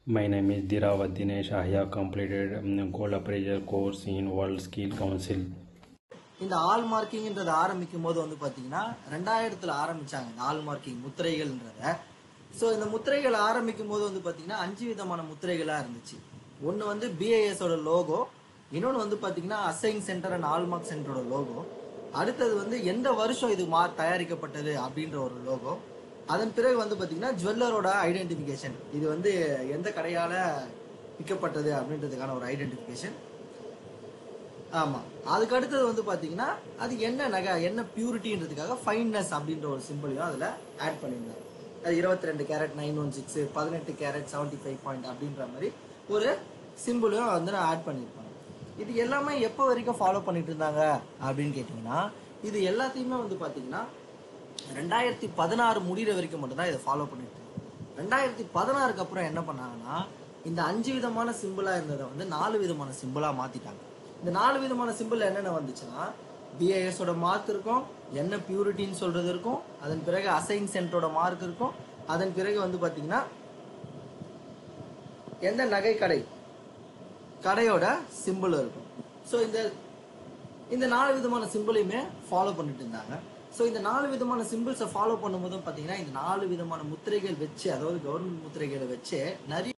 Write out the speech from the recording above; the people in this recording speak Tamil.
My name is Diravat Dinesh. I have completed um, gold appraisal course in World Skill Council. இந்த ஆல் மார்க்கிங்ன்றது ஆரம்பிக்கும் போது வந்து பாத்தீங்கன்னா ரெண்டாயிரத்துல ஆரம்பிச்சாங்க இந்த ஆல் மார்க்கிங் முத்திரைகள்ன்றத ஸோ இந்த முத்திரைகள் ஆரம்பிக்கும் போது வந்து பாத்தீங்கன்னா அஞ்சு விதமான முத்திரைகளா இருந்துச்சு ஒன்று வந்து பிஐஎஸ் ஓட லோகோ இன்னொன்று வந்து பாத்தீங்கன்னா அசைன் சென்டர் அண்ட் ஆல்மார்க் சென்டரோட லோகோ அடுத்தது வந்து எந்த வருஷம் இது மா தயாரிக்கப்பட்டது அப்படின்ற ஒரு லோகோ அதன் பிறகு வந்து பாத்தீங்கன்னா ஜுவல்லரோட ஐடென்டிஃபிகேஷன் இது வந்து எந்த கடையால விற்கப்பட்டது அப்படின்றதுக்கான ஒரு ஐடென்டிஃபிகேஷன் ஆமா அதுக்கு அடுத்தது வந்து பாத்தீங்கன்னா அது என்ன நகை என்ன பியூரிட்டின்றதுக்காக ஃபைன்னஸ் அப்படின்ற ஒரு சிம்பிளையும் அதுல ஆட் பண்ணியிருந்தாங்க அது இருபத்தி ரெண்டு கேரட் நைன் ஒன் சிக்ஸ் பதினெட்டு கேரட் செவன்டி ஃபைவ் பாயிண்ட் அப்படின்ற மாதிரி ஒரு சிம்பிளையும் வந்து நான் ஆட் பண்ணியிருப்பாங்க இது எல்லாமே எப்போ வரைக்கும் ஃபாலோ பண்ணிட்டு இருந்தாங்க அப்படின்னு கேட்டிங்கன்னா இது எல்லாத்தையுமே வந்து பாத்தீங்கன்னா ரெண்டாயிரத்தி பதினாறு முடிகிற வரைக்கும் மட்டும்தான் இதை ஃபாலோ பண்ணிட்டு இருந்தாங்க ரெண்டாயிரத்தி பதினாறுக்கு அப்புறம் என்ன பண்ணாங்கன்னா இந்த அஞ்சு விதமான சிம்பிளா இருந்ததை வந்து நாலு விதமான சிம்பிளா மாத்திட்டாங்க இந்த நாலு விதமான சிம்பிள் என்னென்ன வந்துச்சுன்னா BIS ஓட மார்க் இருக்கும் என்ன பியூரிட்டின்னு சொல்றது இருக்கும் அதன் பிறகு அசைன் சென்டரோட மார்க் இருக்கும் அதன் பிறகு வந்து பாத்தீங்கன்னா எந்த நகை கடை கடையோட சிம்பிள் இருக்கும் ஸோ இந்த இந்த நாலு விதமான சிம்பிளையுமே ஃபாலோ பண்ணிட்டு இருந்தாங்க ஸோ இந்த நாலு விதமான சிம்பிள்ஸை ஃபாலோ பண்ணும்போதும் பார்த்தீங்கன்னா இந்த நாலு விதமான முத்திரைகள் வச்சு அதாவது கவர்மெண்ட் முத்திரைகளை வச்சு நிறைய